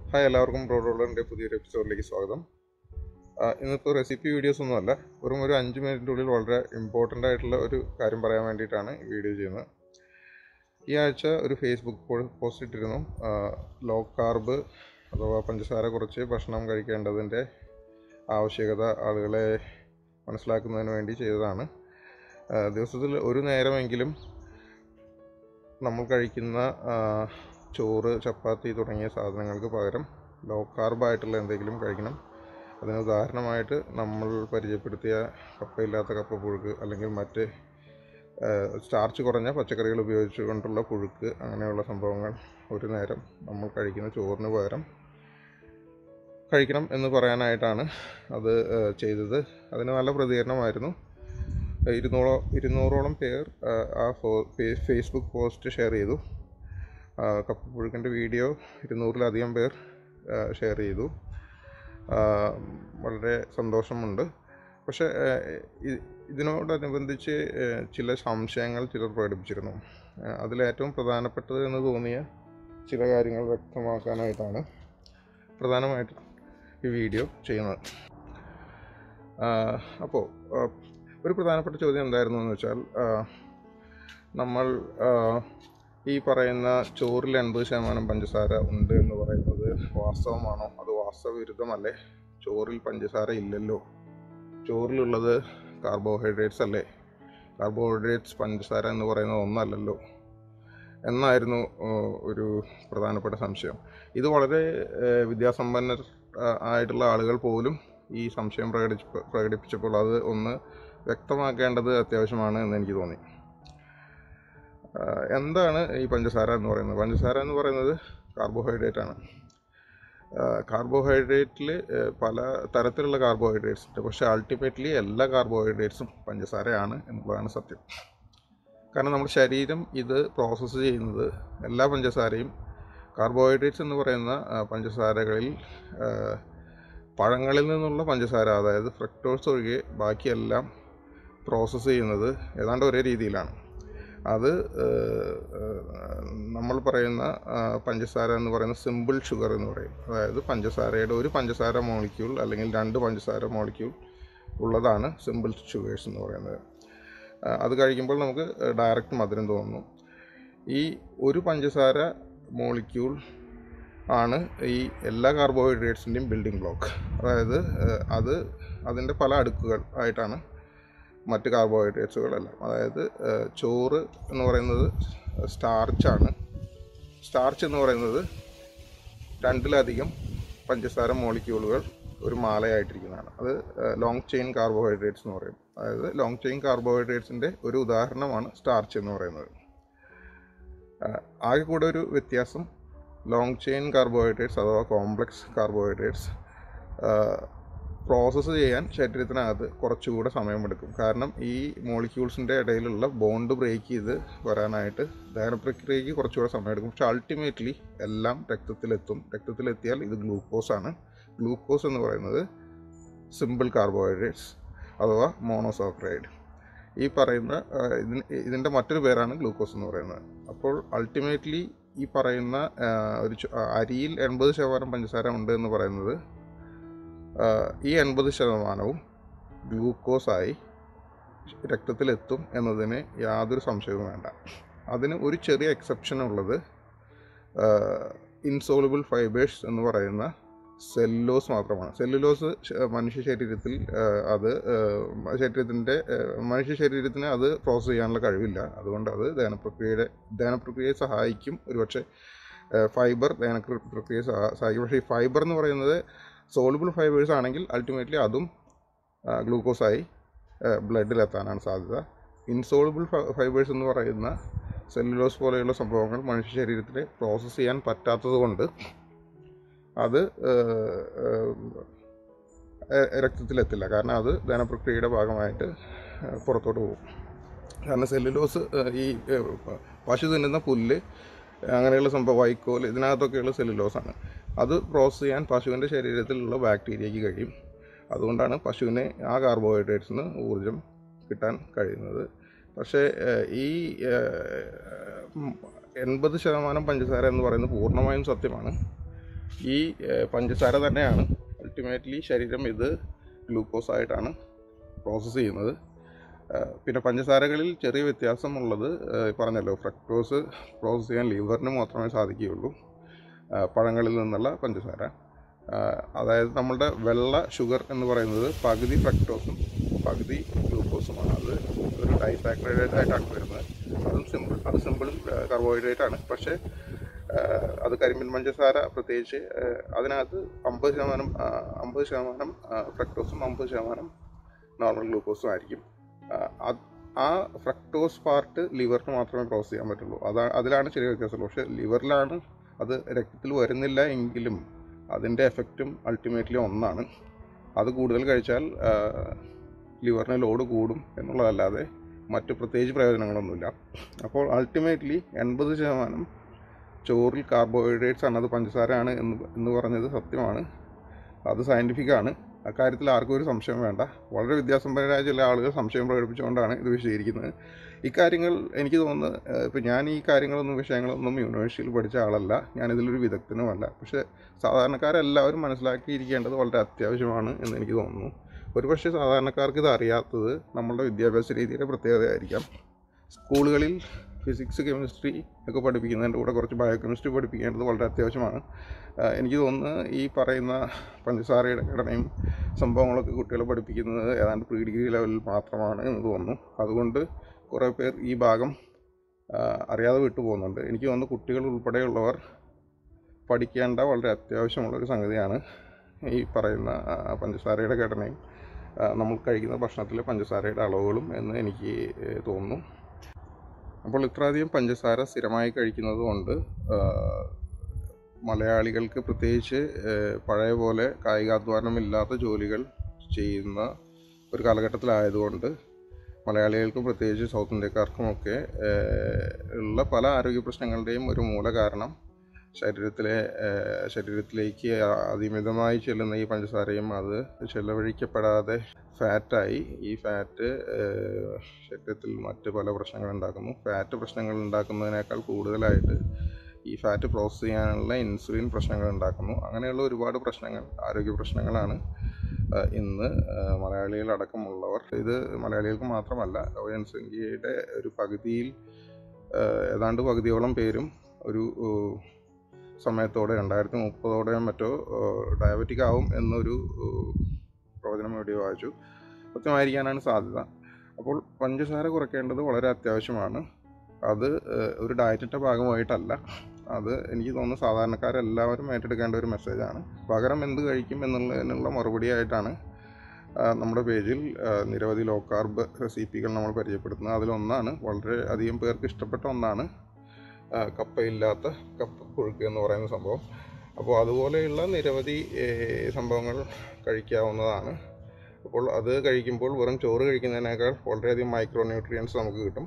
hi എല്ലാവർക്കും ബ്രോഡോളറിൻ്റെ പുതിയൊരു എപ്പിസോഡിലേക്ക് സ്വാഗതം ആ, ഇന്നിപ്പോൾ റെസിപ്പി വീഡിയോസ് ഒന്നുമല്ല വെറും ഒരു അഞ്ച് മിനിറ്റിനുള്ളിൽ വളരെ ഇമ്പോർട്ടൻ്റ് ആയിട്ടുള്ള ഒരു കാര്യം പറയാൻ വേണ്ടിയിട്ടാണ് ഈ വീഡിയോ ചെയ്യുന്നത് ഈ ആഴ്ച ഒരു ഫേസ്ബുക്ക് പോസ്റ്റ് ഇട്ടിരുന്നു ലോ കാർബ് അഥവാ പഞ്ചസാര കുറച്ച് ഭക്ഷണം കഴിക്കേണ്ടതിൻ്റെ ആവശ്യകത ആളുകളെ മനസ്സിലാക്കുന്നതിന് വേണ്ടി ചെയ്തതാണ് ആ, ദിവസത്തിൽ ഒരു നേരമെങ്കിലും നമ്മൾ കഴിക്കുന്ന ആ, ചോറ് ചപ്പാത്തി തുടങ്ങിയ സാധനങ്ങൾക്ക് പകരം ലോ കാർബായിട്ടുള്ള എന്തെങ്കിലും കഴിക്കണം അതിന് ഉദാഹരണമായിട്ട് നമ്മൾ പരിചയപ്പെടുത്തിയ കപ്പയില്ലാത്ത കപ്പ പുഴുക്ക് അല്ലെങ്കിൽ മറ്റ് സ്റ്റാർച്ച് കുറഞ്ഞ പച്ചക്കറികൾ ഉപയോഗിച്ചുകൊണ്ടുള്ള പുഴുക്ക് അങ്ങനെയുള്ള സംഭവങ്ങൾ ഒരു നേരം നമ്മൾ കഴിക്കുന്ന ചോറിന് പകരം കഴിക്കണം എന്ന് പറയാനായിട്ടാണ് അത് ആ, ചെയ്തത് അതിന് നല്ല പ്രതികരണമായിരുന്നു ഇരുന്നൂറോ ഇരുന്നൂറോളം പേർ ആ, ആ ഫോ- ഫേ- ഫേസ്ബുക്ക് പോസ്റ്റ് ഷെയർ ചെയ്തു ആ, കപ്പപ്പുഴുക്കിൻ്റെ വീഡിയോ ഇരുന്നൂറിലധികം പേർ ആ, ഷെയർ ചെയ്തു ആ, വളരെ സന്തോഷമുണ്ട് പക്ഷേ ആ, ഇ- ഇതിനോടനുബന്ധിച്ച് ആ, ചില സംശയങ്ങൾ ചിലർ പ്രകടിപ്പിച്ചിരുന്നു ആ, അതിലേറ്റവും പ്രധാനപ്പെട്ടത് എന്ന് തോന്നിയ ചില കാര്യങ്ങൾ വ്യക്തമാക്കാനായിട്ടാണ് പ്രധാനമായിട്ട് ഈ വീഡിയോ ചെയ്യുന്നത് അപ്പോൾ ഒരു പ്രധാനപ്പെട്ട ചോദ്യം എന്തായിരുന്നു എന്ന് വെച്ചാൽ ആ, നമ്മൾ ആ, ഈ പറയുന്ന ചോറിൽ എൺപത് ശതമാനം പഞ്ചസാര ഉണ്ട് എന്ന് പറയുന്നത് വാസ്തവമാണോ അത് വാസ്തവവിരുദ്ധമല്ലേ ചോറിൽ പഞ്ചസാര ഇല്ലല്ലോ ചോറിലുള്ളത് കാർബോഹൈഡ്രേറ്റ്സ് അല്ലേ കാർബോഹൈഡ്രേറ്റ്സ് പഞ്ചസാര എന്ന് പറയുന്നത് ഒന്നല്ലല്ലോ എന്നായിരുന്നു ആ, ഒരു പ്രധാനപ്പെട്ട സംശയം ഇത് വളരെ ആ, വിദ്യാസമ്പന്നർ ആ, ആയിട്ടുള്ള ആളുകൾ പോലും ഈ സംശയം പ്രകടിച്ച് പ്രകടിപ്പിച്ചപ്പോൾ അത് ഒന്ന് വ്യക്തമാക്കേണ്ടത് അത്യാവശ്യമാണ് എന്ന് എനിക്ക് തോന്നി ആ, എന്താണ് ഈ പഞ്ചസാര എന്ന് പറയുന്നത് പഞ്ചസാര എന്ന് പറയുന്നത് കാർബോഹൈഡ്രേറ്റ് ആണ് കാർബോഹൈഡ്രേറ്റിൽ പല തരത്തിലുള്ള കാർബോഹൈഡ്രേറ്റ്സ് ഉണ്ട് പക്ഷേ അൾട്ടിമേറ്റ്ലി എല്ലാ കാർബോഹൈഡ്രേറ്റ്സും പഞ്ചസാരയാണ് എന്നുള്ളതാണ് സത്യം കാരണം നമ്മുടെ ശരീരം ഇത് പ്രോസസ്സ് ചെയ്യുന്നത് എല്ലാ പഞ്ചസാരയും കാർബോഹൈഡ്രേറ്റ്സ് എന്ന് പറയുന്ന ആ, പഞ്ചസാരകളിൽ ആ, പഴങ്ങളിൽ നിന്നുള്ള പഞ്ചസാര അതായത് ഫ്രക്ടോസ് ഒഴികെ ബാക്കിയെല്ലാം പ്രോസസ്സ് ചെയ്യുന്നത് ഏതാണ്ട് ഒരേ രീതിയിലാണ് അത് ഏഹ്, ഏഹ്, നമ്മൾ പറയുന്ന ആ, പഞ്ചസാര എന്ന് പറയുന്ന സിമ്പിൾ ഷുഗർ എന്ന് പറയും അതായത് പഞ്ചസാരയുടെ ഒരു പഞ്ചസാര മോളിക്യൂൾ അല്ലെങ്കിൽ രണ്ട് പഞ്ചസാര മോളിക്യൂൾ ഉള്ളതാണ് സിമ്പിൾ ഷുഗേഴ്സ് എന്ന് പറയുന്നത് ആ, അത് കഴിക്കുമ്പോൾ നമുക്ക് ഡയറക്റ്റ് മധുരം തോന്നുന്നു ഈ ഒരു പഞ്ചസാര മോളിക്യൂൾ ആണ് ഈ എല്ലാ കാർബോഹൈഡ്രേറ്റ്സിൻ്റെയും ബിൽഡിംഗ് ബ്ലോക്ക് അതായത് ഏഹ്, അത് അതിൻ്റെ പല അടുക്കുകൾ ആയിട്ടാണ് മറ്റ് കാർബോഹൈഡ്രേറ്റ്സുകളെല്ലാം അതായത് ഏഹ്, ചോറ് എന്ന് പറയുന്നത് സ്റ്റാർച്ചാണ് സ്റ്റാർച്ച് എന്ന് പറയുന്നത് രണ്ടിലധികം പഞ്ചസാര മോളിക്യൂളുകൾ ഒരു മാലയായിട്ടിരിക്കുന്നതാണ് അത് ലോങ് ചെയിൻ കാർബോഹൈഡ്രേറ്റ്സ് എന്ന് പറയും അതായത് ലോങ് ചെയിൻ കാർബോഹൈഡ്രേറ്റ്സിൻ്റെ ഒരു ഉദാഹരണമാണ് സ്റ്റാർച്ച് എന്ന് പറയുന്നത് ആഹ് ആകെ കൂടെ ഒരു വ്യത്യാസം ലോങ് ചെയിൻ കാർബോഹൈഡ്രേറ്റ്സ് അഥവാ കോംപ്ലക്സ് കാർബോഹൈഡ്രേറ്റ്സ് പ്രോസസ്സ് ചെയ്യാൻ ശരീരത്തിനകത്ത് കുറച്ചുകൂടെ സമയമെടുക്കും കാരണം ഈ മോളിക്യൂൾസിൻ്റെ ഇടയിലുള്ള ബോണ്ട് ബ്രേക്ക് ചെയ്ത് വരാനായിട്ട് ദഹന പ്രക്രിയയ്ക്ക് കുറച്ചുകൂടെ സമയമെടുക്കും പക്ഷെ അൾട്ടിമേറ്റ്ലി എല്ലാം രക്തത്തിലെത്തും രക്തത്തിലെത്തിയാൽ ഇത് ഗ്ലൂക്കോസ് ആണ് ഗ്ലൂക്കോസ് എന്ന് പറയുന്നത് സിമ്പിൾ കാർബോഹൈഡ്രേറ്റ്സ് അഥവാ മോണോസോക്രൈഡ് ഈ പറയുന്ന ആ, ഇതിന് ഇതിൻ്റെ മറ്റൊരു പേരാണ് ഗ്ലൂക്കോസ് എന്ന് പറയുന്നത് അപ്പോൾ അൾട്ടിമേറ്റ്ലി ഈ പറയുന്ന ആ, ഒരു ചു- ആ, അരിയിൽ എൺപത് ശതമാനം പഞ്ചസാര ഉണ്ട് എന്ന് പറയുന്നത് ആ, ഈ എൺപത് ശതമാനവും ഗ്ലൂക്കോസായി രക്തത്തിലെത്തും എന്നതിന് യാതൊരു സംശയവും വേണ്ട അതിന് ഒരു ചെറിയ എക്സെപ്ഷൻ ഉള്ളത് ഇൻസോളുബിൾ ഫൈബേഴ്സ് എന്ന് പറയുന്ന സെല്ലുലോസ് മാത്രമാണ് സെല്ലുലോസ് ശ- മനുഷ്യ ശരീരത്തിൽ ആ, അത് ആ, ശരീരത്തിൻ്റെ ആ, മനുഷ്യ ശരീരത്തിന് അത് പ്രോസസ്സ് ചെയ്യാനുള്ള കഴിവില്ല അതുകൊണ്ട് അത് ദഹനപ്രക്രിയയുടെ ദഹനപ്രക്രിയയെ സഹായിക്കും ഒരുപക്ഷെ ഫൈബർ ദഹന പ്രക്രിയയെ സഹാ- സഹായിക്കും പക്ഷേ ഈ ഫൈബർ എന്ന് പറയുന്നത് സോളുബിൾ ഫൈബേഴ്സ് ആണെങ്കിൽ അൾട്ടിമേറ്റ്ലി അതും ഗ്ലൂക്കോസായി ബ്ലഡിലെത്താനാണ് സാധ്യത ഇൻസോളുബിൾ ഫൈബേഴ്സ് എന്ന് പറയുന്ന സെല്ലുലോസ് പോലെയുള്ള സംഭവങ്ങൾ മനുഷ്യ ശരീരത്തിൽ പ്രോസസ്സ് ചെയ്യാൻ പറ്റാത്തത് കൊണ്ട് അത് ഏഹ്, ഏഹ്, രക്തത്തിലെത്തില്ല കാരണം അത് ദഹനപ്രക്രിയയുടെ ഭാഗമായിട്ട് ഏഹ്, പുറത്തോട്ട് പോകും കാരണം സെല്ലുലോസ് ഏഹ്, ഈ ഏഹ്, പശു തിന്നുന്ന പുല്ല് അങ്ങനെയുള്ള സംഭവം വൈക്കോൽ ഇതിനകത്തൊക്കെയുള്ള സെല്ലുലോസാണ് അത് പ്രോസസ്സ് ചെയ്യാൻ പശുവിൻ്റെ ശരീരത്തിലുള്ള ബാക്ടീരിയയ്ക്ക് കഴിയും അതുകൊണ്ടാണ് പശുവിന് ആ കാർബോഹൈഡ്രേറ്റ്സിന് ഊർജം കിട്ടാൻ കഴിയുന്നത് പക്ഷേ ഏഹ്, ഈ ഏഹ്, ഉം, എൺപത് ശതമാനം പഞ്ചസാര എന്ന് പറയുന്നത് പൂർണ്ണമായും സത്യമാണ് ഈ ഏഹ്, പഞ്ചസാര തന്നെയാണ് അൾട്ടിമേറ്റ്ലി ശരീരം ഇത് ഗ്ലൂക്കോസ് ആയിട്ടാണ് പ്രോസസ്സ് ചെയ്യുന്നത് ഏഹ്, പിന്നെ പഞ്ചസാരകളിൽ ചെറിയ വ്യത്യാസമുള്ളത് ഏഹ്, പറഞ്ഞല്ലോ ഫ്രക്ടോസ് പ്രോസസ്സ് ചെയ്യാൻ ലിവറിന് മാത്രമേ സാധിക്കുകയുള്ളൂ ഏഹ്, പഴങ്ങളിൽ നിന്നുള്ള പഞ്ചസാര ഏഹ്, അതായത് നമ്മളുടെ വെള്ള ഷുഗർ എന്ന് പറയുന്നത് പകുതി ഫ്രക്ടോസും പകുതി ഗ്ലൂക്കോസുമാണ് അത് ഒരു ഡൈസാക്രൈഡേറ്റ് ആയിട്ടാണ് വരുന്നത് അതും സിമ്പിൾ അത് സിമ്പിൾ കാർബോഹൈഡ്രേറ്റ് ആണ് പക്ഷേ ഏഹ്, അത് കരിമ്പിൻ പഞ്ചസാര പ്രത്യേകിച്ച് ഏഹ്, അതിനകത്ത് അമ്പത് ശതമാനം അമ്പത് ശതമാനം ഫ്രക്ടോസും അമ്പത് ശതമാനം നോർമൽ ഗ്ലൂക്കോസും ആയിരിക്കും ആഹ്, അത് ആ ഫ്രക്ടോസ് പാർട്ട് ലിവറിന് മാത്രമേ പ്രോസസ് ചെയ്യാൻ പറ്റുള്ളൂ അതാ അതിലാണ് ചെറിയ വ്യത്യാസമുള്ളൂ പക്ഷേ ലിവറിലാണ് അത് രക്തത്തിൽ വരുന്നില്ല എങ്കിലും അതിൻ്റെ എഫക്റ്റും അൾട്ടിമേറ്റ്ലി ഒന്നാണ് അത് കൂടുതൽ കഴിച്ചാൽ ലിവറിന് ലോഡ് കൂടും എന്നുള്ളതല്ലാതെ മറ്റു പ്രത്യേകിച്ച് പ്രയോജനങ്ങളൊന്നുമില്ല അപ്പോൾ അൾട്ടിമേറ്റ്ലി എൺപത് ശതമാനം ചോറിൽ കാർബോഹൈഡ്രേറ്റ്സ് ആണ് അത് പഞ്ചസാരയാണ് എന്ന് എന്ന് പറഞ്ഞത് സത്യമാണ് അത് സയൻറ്റിഫിക് ആണ് അക്കാര്യത്തിൽ ആർക്കും ഒരു സംശയം വേണ്ട വളരെ വിദ്യാസമ്പന്നരായ ചില ആളുകൾ സംശയം പ്രകടിപ്പിച്ചുകൊണ്ടാണ് ഇത് വിശദീകരിക്കുന്നത് ഇക്കാര്യങ്ങൾ എനിക്ക് തോന്നുന്നു ഇപ്പം ഞാൻ ഈ കാര്യങ്ങളൊന്നും വിഷയങ്ങളൊന്നും യൂണിവേഴ്സിറ്റിയിൽ പഠിച്ച ആളല്ല ഞാനിതിലൊരു വിദഗ്ധനുമല്ല പക്ഷേ സാധാരണക്കാരെല്ലാവരും മനസ്സിലാക്കിയിരിക്കേണ്ടത് വളരെ അത്യാവശ്യമാണ് എന്ന് എനിക്ക് തോന്നുന്നു ഒരുപക്ഷെ സാധാരണക്കാർക്ക് ഇത് അറിയാത്തത് നമ്മളുടെ വിദ്യാഭ്യാസ രീതിയുടെ പ്രത്യേകതയായിരിക്കാം സ്കൂളുകളിൽ ഫിസിക്സ് കെമിസ്ട്രി ഒക്കെ പഠിപ്പിക്കുന്നതിൻ്റെ കൂടെ കുറച്ച് ബയോ കെമിസ്ട്രി പഠിപ്പിക്കേണ്ടത് വളരെ അത്യാവശ്യമാണ് ആഹ് എനിക്ക് തോന്നുന്നു ഈ പറയുന്ന പഞ്ചസാരയുടെ ഘടനയും സംഭവങ്ങളൊക്കെ കുട്ടികളെ പഠിപ്പിക്കുന്നത് ഏതാണ്ട് പ്രീ ഡിഗ്രി ലെവലിൽ മാത്രമാണ് എന്ന് തോന്നുന്നു അതുകൊണ്ട് കുറേ പേർ ഈ ഭാഗം ആഹ് അറിയാതെ വിട്ടു പോകുന്നുണ്ട് എനിക്ക് തോന്നുന്നു കുട്ടികൾ ഉൾപ്പെടെയുള്ളവർ പഠിക്കേണ്ട വളരെ അത്യാവശ്യമുള്ളൊരു സംഗതിയാണ് ഈ പറയുന്ന ആഹ് പഞ്ചസാരയുടെ ഘടനയും ആഹ് നമ്മൾ കഴിക്കുന്ന ഭക്ഷണത്തിലെ പഞ്ചസാരയുടെ അളവുകളും എന്ന് എനിക്ക് ഏഹ് തോന്നുന്നു അപ്പോൾ ഇത്രയധികം പഞ്ചസാര സ്ഥിരമായി കഴിക്കുന്നത് കൊണ്ട് ആഹ് മലയാളികൾക്ക് പ്രത്യേകിച്ച് ഏഹ് പഴയ പോലെ കായികാധ്വാനമില്ലാത്ത ജോലികൾ ചെയ്യുന്ന ഒരു കാലഘട്ടത്തിലായതുകൊണ്ട് മലയാളികൾക്കും പ്രത്യേകിച്ച് സൗത്ത് ഇന്ത്യക്കാർക്കുമൊക്കെ ഏഹ് ഉള്ള പല ആരോഗ്യ പ്രശ്നങ്ങളുടെയും ഒരു മൂല കാരണം ശരീരത്തിലെ ഏഹ് ശരീരത്തിലേക്ക് അതിമിതമായി ചെല്ലുന്ന ഈ പഞ്ചസാരയും അത് ചെലവഴിക്കപ്പെടാതെ ഫാറ്റായി ഈ ഫാറ്റ് ഏഹ് ശരീരത്തിൽ മറ്റ് പല പ്രശ്നങ്ങൾ ഉണ്ടാക്കുന്നു ഫാറ്റ് പ്രശ്നങ്ങൾ ഉണ്ടാക്കുന്നതിനേക്കാൾ കൂടുതലായിട്ട് ഈ ഫാറ്റ് പ്രോസസ്സ് ചെയ്യാനുള്ള ഇൻസുലിൻ പ്രശ്നങ്ങൾ ഉണ്ടാക്കുന്നു അങ്ങനെയുള്ള ഒരുപാട് പ്രശ്നങ്ങൾ ആരോഗ്യ പ്രശ്നങ്ങളാണ് ആഹ് ഇന്ന് ആഹ് മലയാളികളടക്കമുള്ളവർ ഇത് മലയാളികൾക്ക് മാത്രമല്ല ജനസംഖ്യയുടെ ഒരു പകുതിയിൽ ആഹ് ഏതാണ്ട് പകുതിയോളം പേരും ഒരു ആഹ് സമയത്തോടെ രണ്ടായിരത്തി മുപ്പതോടെയോ മറ്റോ ഡയബറ്റിക് ആവും എന്നൊരു ആഹ് പ്രവചനം എവിടെയോ വായിച്ചു സത്യമായിരിക്കാനാണ് സാധ്യത അപ്പോൾ പഞ്ചസാര കുറയ്ക്കേണ്ടത് വളരെ അത്യാവശ്യമാണ് അത് ആഹ് ഒരു ഡയറ്റിൻ്റെ ഭാഗമായിട്ടല്ല അത് എനിക്ക് തോന്നുന്നു സാധാരണക്കാരെല്ലാവരും ഏറ്റെടുക്കേണ്ട ഒരു മെസ്സേജാണ് പകരം എന്ത് കഴിക്കും എന്നുള്ളതിനുള്ള മറുപടിയായിട്ടാണ് ആഹ് നമ്മുടെ പേജിൽ ആഹ് നിരവധി ലോ കാർബ് റെസിപ്പികൾ നമ്മൾ പരിചയപ്പെടുത്തുന്നത് അതിലൊന്നാണ് വളരെ അധികം പേർക്ക് ഇഷ്ടപ്പെട്ട ഒന്നാണ് ആഹ് കപ്പയില്ലാത്ത കപ്പ പുഴുക്ക് എന്ന് പറയുന്ന സംഭവം അപ്പോൾ അതുപോലെയുള്ള നിരവധി ഏഹ് സംഭവങ്ങൾ കഴിക്കാവുന്നതാണ് അപ്പോൾ അത് കഴിക്കുമ്പോൾ വെറും ചോറ് കഴിക്കുന്നതിനേക്കാൾ വളരെയധികം മൈക്രോ ന്യൂട്രിയൻസ് നമുക്ക് കിട്ടും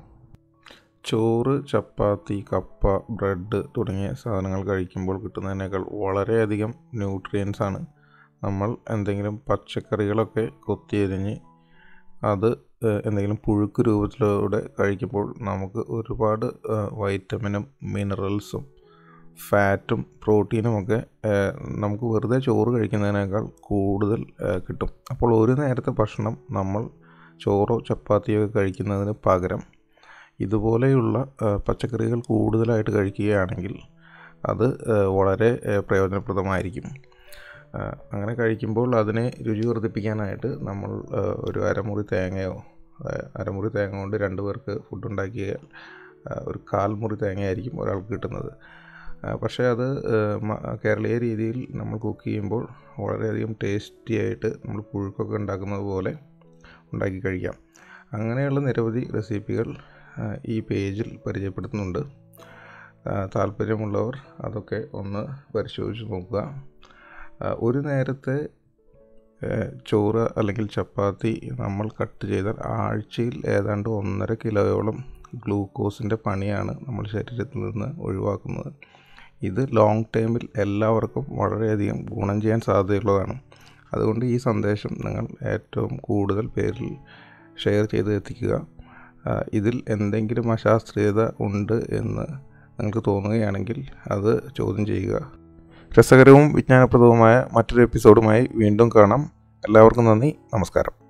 ചോറ് ചപ്പാത്തി കപ്പ ബ്രെഡ് തുടങ്ങിയ സാധനങ്ങൾ കഴിക്കുമ്പോൾ കിട്ടുന്നതിനേക്കാൾ വളരെയധികം ന്യൂട്രിയൻസ് ആണ് നമ്മൾ എന്തെങ്കിലും പച്ചക്കറികളൊക്കെ കൊത്തിയരിഞ്ഞ് അത് ഏഹ്, എന്തെങ്കിലും പുഴുക്ക് രൂപത്തിലൂടെ കഴിക്കുമ്പോൾ നമുക്ക് ഒരുപാട് ഏഹ്, വൈറ്റമിനും മിനറൽസും ഫാറ്റും പ്രോട്ടീനും ഒക്കെ ഏഹ്, നമുക്ക് വെറുതെ ചോറ് കഴിക്കുന്നതിനേക്കാൾ കൂടുതൽ ഏഹ്, കിട്ടും അപ്പോൾ ഒരു നേരത്തെ ഭക്ഷണം നമ്മൾ ചോറോ ചപ്പാത്തിയോ ഒക്കെ കഴിക്കുന്നതിന് പകരം ഇതുപോലെയുള്ള ഏഹ്, പച്ചക്കറികൾ കൂടുതലായിട്ട് കഴിക്കുകയാണെങ്കിൽ അത് ഏഹ്, വളരെ ഏഹ്, പ്രയോജനപ്രദമായിരിക്കും ഏഹ്, അങ്ങനെ കഴിക്കുമ്പോൾ അതിനെ രുചി വർദ്ധിപ്പിക്കാനായിട്ട് നമ്മൾ ഏഹ്, ഒരു അരമുറി തേങ്ങയോ ഏഹ്, അരമുറി തേങ്ങ കൊണ്ട് രണ്ട് പേർക്ക് ഫുഡ് ഉണ്ടാക്കിയാൽ ഏഹ്, ഒരു കാൽമുറി തേങ്ങയായിരിക്കും ഒരാൾക്ക് കിട്ടുന്നത് ഏഹ്, പക്ഷേ അത് ഏഹ്, മ- കേരളീയ രീതിയിൽ നമ്മൾ കുക്ക് ചെയ്യുമ്പോൾ വളരെയധികം ടേസ്റ്റി ആയിട്ട് നമ്മൾ പുഴുക്കൊക്കെ ഉണ്ടാക്കുന്നത് പോലെ ഉണ്ടാക്കി കഴിക്കാം അങ്ങനെയുള്ള നിരവധി റെസിപ്പികൾ ആ, ഈ പേജിൽ പരിചയപ്പെടുത്തുന്നുണ്ട് ആ, താല്പര്യമുള്ളവർ അതൊക്കെ ഒന്ന് പരിശോധിച്ച് നോക്കുക ആ, ഒരു നേരത്തെ ഏ, ചോറ് അല്ലെങ്കിൽ ചപ്പാത്തി നമ്മൾ കട്ട് ചെയ്താൽ ആഴ്ചയിൽ ഏതാണ്ട് ഒന്നര കിലോയോളം ഗ്ലൂക്കോസിൻ്റെ പണിയാണ് നമ്മൾ ശരീരത്തിൽ നിന്ന് ഒഴിവാക്കുന്നത് ഇത് ലോങ് ടൈമിൽ എല്ലാവർക്കും വളരെയധികം ഗുണം ചെയ്യാൻ സാധ്യതയുള്ളതാണ് അതുകൊണ്ട് ഈ സന്ദേശം നിങ്ങൾ ഏറ്റവും കൂടുതൽ പേരിൽ ഷെയർ ചെയ്ത് എത്തിക്കുക ആ, ഇതിൽ എന്തെങ്കിലും അശാസ്ത്രീയത ഉണ്ട് എന്ന് നിങ്ങൾക്ക് തോന്നുകയാണെങ്കിൽ അത് ചോദ്യം ചെയ്യുക രസകരവും വിജ്ഞാനപ്രദവുമായ മറ്റൊരു എപ്പിസോഡുമായി വീണ്ടും കാണാം എല്ലാവർക്കും നന്ദി നമസ്കാരം